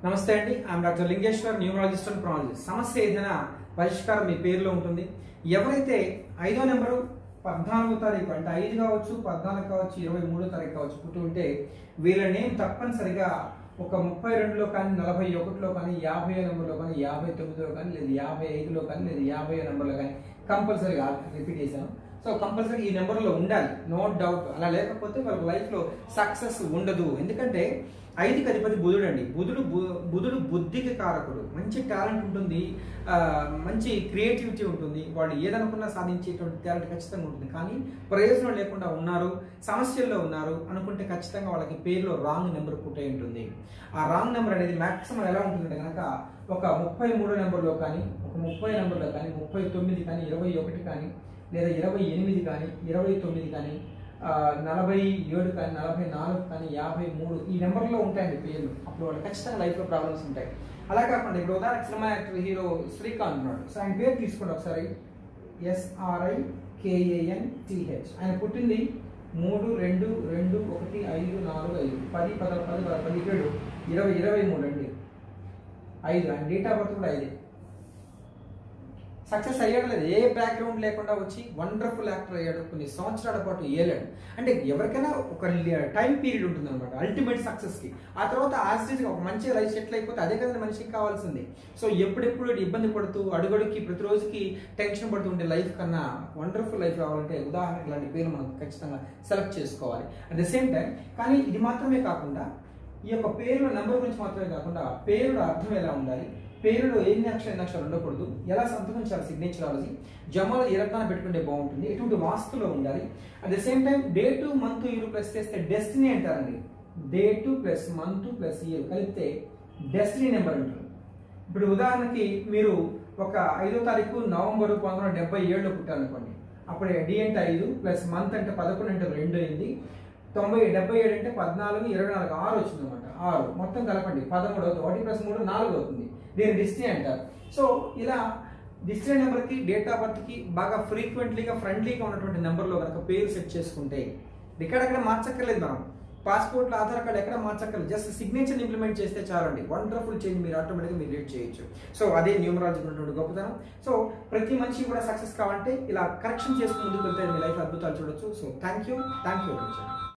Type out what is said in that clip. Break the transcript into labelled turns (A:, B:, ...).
A: నమస్తే అండి I'm doctor Lingeshwar numerologist and ప్రాలజిస్ట్ సమస్య ఏదైనా పరిష్కారం మీ పేరులో ఉంటుంది ఎవరైతే ఐదో నెంబరు పద్నాలుగో తారీఖు అంటే ఐదు కావచ్చు పద్నాలుగు కావచ్చు ఇరవై మూడో తారీఖు కావచ్చు పుట్టి ఉంటే వీళ్ళ నేమ్ తప్పనిసరిగా ఒక ముప్పై రెండులో కానీ నలభై ఒకటిలో కానీ యాభై నెంబర్లో కానీ యాభై తొమ్మిదిలో కానీ లేదు యాభై ఐదులో కానీ లేదు యాభై నెంబర్లో కానీ కంపల్సరీగా రిపీట్ చేశాను సో కంపల్సరీ ఈ నెంబర్లో ఉండాలి నో డౌట్ అలా లేకపోతే వాళ్ళ లైఫ్లో సక్సెస్ ఉండదు ఎందుకంటే ఐదుకి అధిపతి బుధుడు అండి బుధుడు బు- బుధుడు బుద్ధికి కారకుడు మంచి టాలెంట్ ఉంటుంది ఆ, మంచి క్రియేటివిటీ ఉంటుంది వాళ్ళు ఏదనుకున్నా సాధించేటువంటి టాలెంట్ ఖచ్చితంగా ఉంటుంది కానీ ప్రయోజనం లేకుండా ఉన్నారు సమస్యల్లో ఉన్నారు అనుకుంటే ఖచ్చితంగా వాళ్ళకి పేరులో రాంగ్ నెంబర్ పుట్టే ఉంటుంది ఆ రాంగ్ నెంబర్ అనేది మాక్సిమం ఎలా ఉంటుందంటే కనుక ఒక ముప్పై మూడో నెంబర్లో కానీ ఒక ముప్పై నెంబర్లో కానీ ముప్పై తొమ్మిది కానీ ఇరవై ఒకటి కానీ లేదా ఇరవై ఎనిమిది కానీ ఇరవై తొమ్మిది కానీ ఆ, నలభై ఏడు కానీ నలభై నాలుగు కానీ యాభై మూడు ఈ నెంబర్లో ఉంటాయండి పేర్లు అప్పుడు వాళ్ళు ఖచ్చితంగా లైఫ్లో ప్రాబ్లమ్స్ ఉంటాయి అలా కాకుండా ఇప్పుడు ఉదాహరణకు సినిమా యాక్టర్ హీరో శ్రీకాంత్ ఉన్నాడు సో ఆయన పేరు తీసుకోండి ఒకసారి ఎస్ఆర్ఐ కేఏఎన్ టిహెచ్ ఆయన పుట్టింది మూడు రెండు రెండు ఒకటి ఐదు నాలుగు ఐదు పది పద పది పద పదిహేడు ఇరవై ఇరవై మూడు అండి ఐదు ఆయన డేట్ ఆఫ్ బర్త్ కూడా ఐదే సక్సెస్ అయ్యాడు లేదు ఏ బ్యాక్గ్రౌండ్ లేకుండా వచ్చి వండర్ఫుల్ యాక్టర్ అయ్యాడు కొన్ని సంవత్సరాల పాటు ఏలాడు అంటే ఎవరికైనా ఒక టైం పీరియడ్ ఉంటుంది అనమాట అల్టిమేట్ సక్సెస్ కి ఆ తర్వాత ఆస్టేజ్ ఒక మంచి లైఫ్ సెటిల్ అయిపోతే అదే కదా మనిషికి కావాల్సింది సో ఎప్పుడెప్పుడు ఇబ్బంది పడుతూ అడుగడుకి ప్రతిరోజుకి టెన్షన్ పడుతూ ఉండే లైఫ్ కన్నా వండర్ఫుల్ లైఫ్ కావాలంటే ఉదాహరణకి ఇలాంటి పేరు మనం ఖచ్చితంగా సెలెక్ట్ చేసుకోవాలి అట్ ద సేమ్ టైం కానీ ఇది మాత్రమే కాకుండా ఈ యొక్క పేరుల నెంబర్ గురించి మాత్రమే కాకుండా పేరుల అర్థం ఎలా ఉండాలి పేరులో ఎన్ని అక్షరం ఎన్ని అక్షరాలు ఉండకూడదు ఎలా సంతకం చేయాలి సిగ్నేచరాలజీ జమాలు ఏ రకాన పెట్టుకుంటే బాగుంటుంది ఎటువంటి వాస్తులో ఉండాలి at the same time date month year plus చేస్తే డెస్టినీ అంటారండి date plus month plus year కలిపితే డెస్టినీ నెంబర్ అంటారు ఇప్పుడు ఉదాహరణకి మీరు ఒక ఐదో తారీఖు నవంబర్ పంతొమ్మిది వందల డెబ్బై ఏడులో పుట్టారనుకోండి అప్పుడు డి అంటే ఐదు ప్లస్ మంత్ అంటే పదకొండు అంటే రెండు అయింది తొంభై డెబ్బై ఏడు అంటే పద్నాలుగు ఇరవై నాలుగు ఆరు వచ్చింది అనమాట ఆరు మొత్తం కలపండి పదమూడు అవుతుంది ఒకటి ప్లస్ మూడు నాలుగు అవుతుంది దీన్ని డిస్టినీ అంటారు సో ఇలా డిస్టినీ నెంబర్కి డేట్ ఆఫ్ బర్త్కి బాగా ఫ్రీక్వెంట్లీగా ఫ్రెండ్లీగా ఉన్నటువంటి నెంబర్లో కనుక పేరు సెట్ చేసుకుంటే ఇక్కడక్కడ మార్చక్కర్లేదు మనం పాస్పోర్ట్లో ఆధార్ కార్డు ఎక్కడ మార్చక్కర్లేదు జస్ట్ సిగ్నేచర్ ఇంప్లిమెంట్ చేస్తే చాలండి వండర్ఫుల్ చేంజ్ మీరు ఆటోమేటిక్గా మీరు రీడ్ చేయొచ్చు సో అదే న్యూమరాలజీ ఉన్నటువంటి గొప్పతనం సో ప్రతి మనిషి కూడా సక్సెస్ కావాలంటే ఇలా కరెక్షన్ చేసుకుని ముందుకు వెళ్తే మీ లైఫ్ అద్భుతాలు చూడొచ్చు so thank you thank you